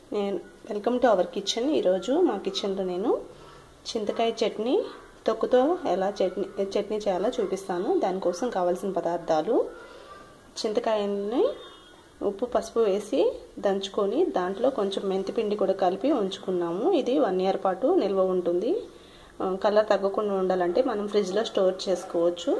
నేను welcome to our kitchen ఈరోజు మా కిచెన్లో నేను చింతకాయ చట్నీ తొక్కుతో ఎలా చట్నీ చట్నీ చేయాలో చూపిస్తాను దానికోసం కావాల్సిన పదార్థాలు చింతకాయని ఉప్పు పసుపు వేసి దంచుకొని దాంట్లో కొంచెం మెంతిపిండి కూడా కలిపి ఉంచుకున్నాము ఇది వన్ ఇయర్ పాటు నిల్వ ఉంటుంది కలర్ తగ్గకుండా ఉండాలంటే మనం ఫ్రిడ్జ్లో స్టోర్ చేసుకోవచ్చు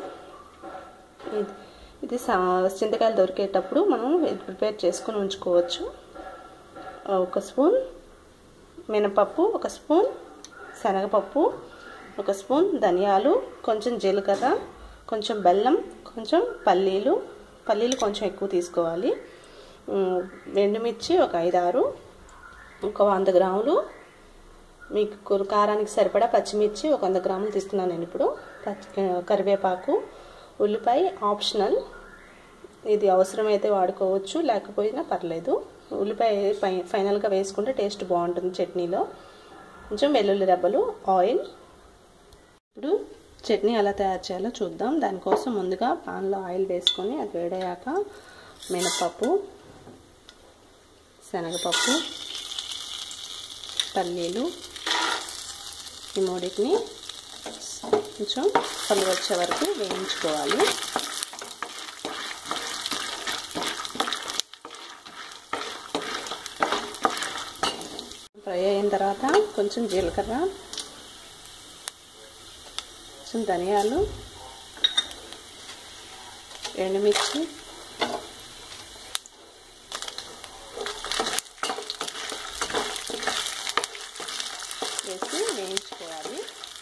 ఇది చింతకాయలు దొరికేటప్పుడు మనం ప్రిపేర్ చేసుకొని ఉంచుకోవచ్చు ఒక స్పూన్ మినపప్పు ఒక స్పూన్ శనగపప్పు ఒక స్పూన్ ధనియాలు కొంచెం జీలకర్ర కొంచెం బెల్లం కొంచెం పల్లీలు పల్లీలు కొంచెం ఎక్కువ తీసుకోవాలి ఎండుమిర్చి ఒక ఐదారు ఒక వంద గ్రాములు మీకు కారానికి సరిపడా పచ్చిమిర్చి ఒక వంద గ్రాములు తీసుకున్నాను నేను ఇప్పుడు కరివేపాకు ఉల్లిపాయ ఆప్షనల్ ఇది అవసరమైతే వాడుకోవచ్చు లేకపోయినా పర్లేదు ఉల్లిపాయ ఫైనల్గా వేసుకుంటే టేస్ట్ బాగుంటుంది చట్నీలో కొంచెం వెల్లుల్లి రెబ్బలు ఆయిల్ ఇప్పుడు చట్నీ ఎలా తయారు చేయాలో చూద్దాం దానికోసం ముందుగా పాన్లో ఆయిల్ వేసుకొని అది వేడయ్యాక మినపప్పు శనగపప్పు పల్లీలు ఈ మూడింటిని కొంచెం పళ్ళు వచ్చే వరకు వేయించుకోవాలి ఫ్రై అయిన తర్వాత కొంచెం జీలకర్ర కొంచెం ధనియాలు ఎండుమిర్చి వేసి వేయించుకోవాలి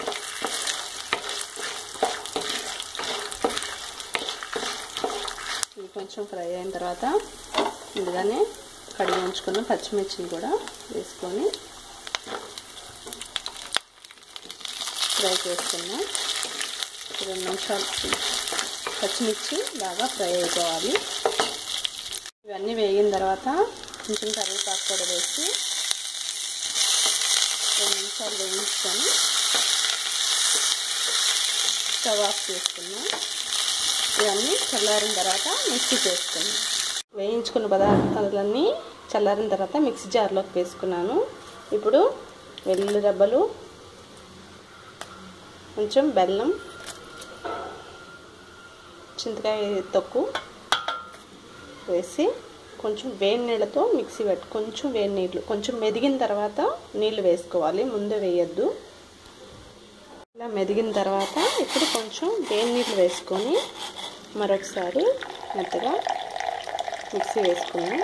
ఇది కొంచెం ఫ్రై అయిన తర్వాత ముందుగానే కడిగి ఉంచుకున్న పచ్చిమిర్చిని కూడా వేసుకొని ఫ్రై చేసుకున్నాం రెండు నిమిషాలు పచ్చిమిర్చి బాగా ఫ్రై అయిపోవాలి ఇవన్నీ వేగిన తర్వాత కొంచెం కరివేపాకు కూడా వేసి రెండు నిమిషాలు వేయించుకొని స్టవ్ ఆఫ్ చేసుకున్నాం ఇవన్నీ చల్లారిన తర్వాత మిక్సీ చేసుకున్నాం వేయించుకున్న పదార్థాలన్నీ చల్లారిన తర్వాత మిక్సీ జార్లోకి వేసుకున్నాను ఇప్పుడు వెల్లుల్లి రెబ్బలు కొంచెం బెల్లం చింతకాయ తొక్కు వేసి కొంచెం వేడి నీళ్ళతో మిక్సీ పెట్టి కొంచెం వేడి నీళ్ళు కొంచెం మెదిగిన తర్వాత నీళ్ళు వేసుకోవాలి ముందే వేయద్దు ఇలా మెదిగిన తర్వాత ఇప్పుడు కొంచెం వేడి నీళ్ళు వేసుకొని మరొకసారి మెత్తగా మిక్సీ వేసుకున్నాం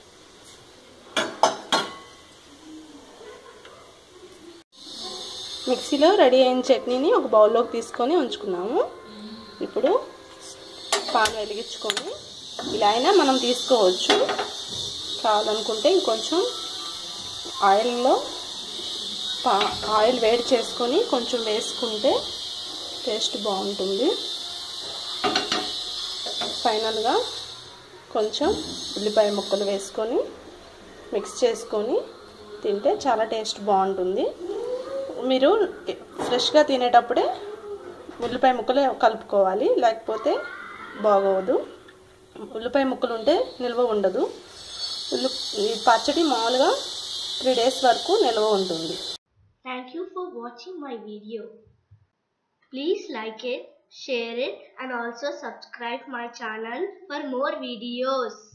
మిక్సీలో రెడీ అయిన చట్నీని ఒక బౌల్లోకి తీసుకొని ఉంచుకున్నాము ఇప్పుడు పాలు వెలిగించుకొని ఇలా అయినా మనం తీసుకోవచ్చు కావాలనుకుంటే ఇంకొంచెం ఆయిల్లో పా ఆయిల్ వేడి చేసుకొని కొంచెం వేసుకుంటే టేస్ట్ బాగుంటుంది ఫైనల్గా కొంచెం ఉల్లిపాయ ముక్కలు వేసుకొని మిక్స్ చేసుకొని తింటే చాలా టేస్ట్ బాగుంటుంది మీరు ఫ్రెష్గా తినేటప్పుడే ఉల్లిపాయ ముక్కలు కలుపుకోవాలి లేకపోతే బాగోదు ఉల్లిపాయ ముక్కలు ఉంటే నిల్వ ఉండదు ఉల్లి ఈ పచ్చడి మామూలుగా త్రీ డేస్ వరకు నిల్వ ఉంటుంది Thank you for watching my video. Please like it, share it and also subscribe my channel for more videos.